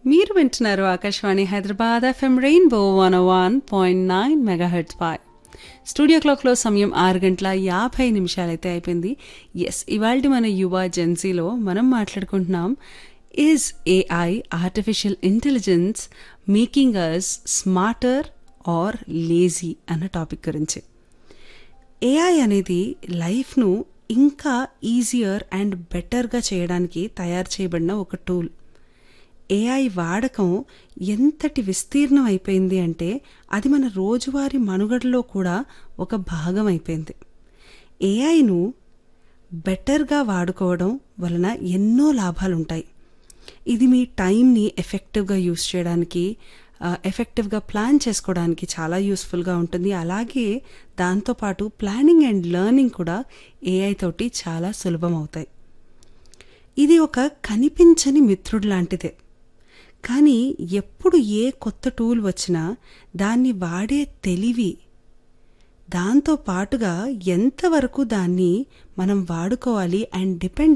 మీరు వింటున్నారు Akashvani Hyderabad FM rainbow one one point nine megahertz పై స్టూడియో క్లాక్లో సమయం ఆరు గంటల యాభై నిమిషాలైతే అయిపోయింది ఎస్ ఇవాళ మన యువ జెన్సీలో మనం మాట్లాడుకుంటున్నాం is AI artificial intelligence making us smarter or lazy అన్న టాపిక్ గురించి ఏఐ అనేది లైఫ్ను ఇంకా ఈజియర్ అండ్ బెటర్గా చేయడానికి తయారు చేయబడిన ఒక టూల్ ఏఐ వాడకం ఎంతటి విస్తీర్ణం అయిపోయింది అంటే అది మన రోజువారీ మనుగడలో కూడా ఒక భాగం అయిపోయింది ఏఐను బెటర్గా వాడుకోవడం వలన ఎన్నో లాభాలుంటాయి ఇది మీ టైంని ఎఫెక్టివ్గా యూస్ చేయడానికి ఎఫెక్టివ్గా ప్లాన్ చేసుకోవడానికి చాలా యూస్ఫుల్గా ఉంటుంది అలాగే దాంతోపాటు ప్లానింగ్ అండ్ లెర్నింగ్ కూడా ఏఐ తోటి చాలా సులభం అవుతాయి ఇది ఒక కనిపించని మిత్రుడు లాంటిదే కానీ ఎప్పుడు ఏ కొత్త టూల్ వచ్చినా దాన్ని వాడే తెలివి దాంతో పాటుగా ఎంతవరకు దాన్ని మనం వాడుకోవాలి అండ్ డిపెండ్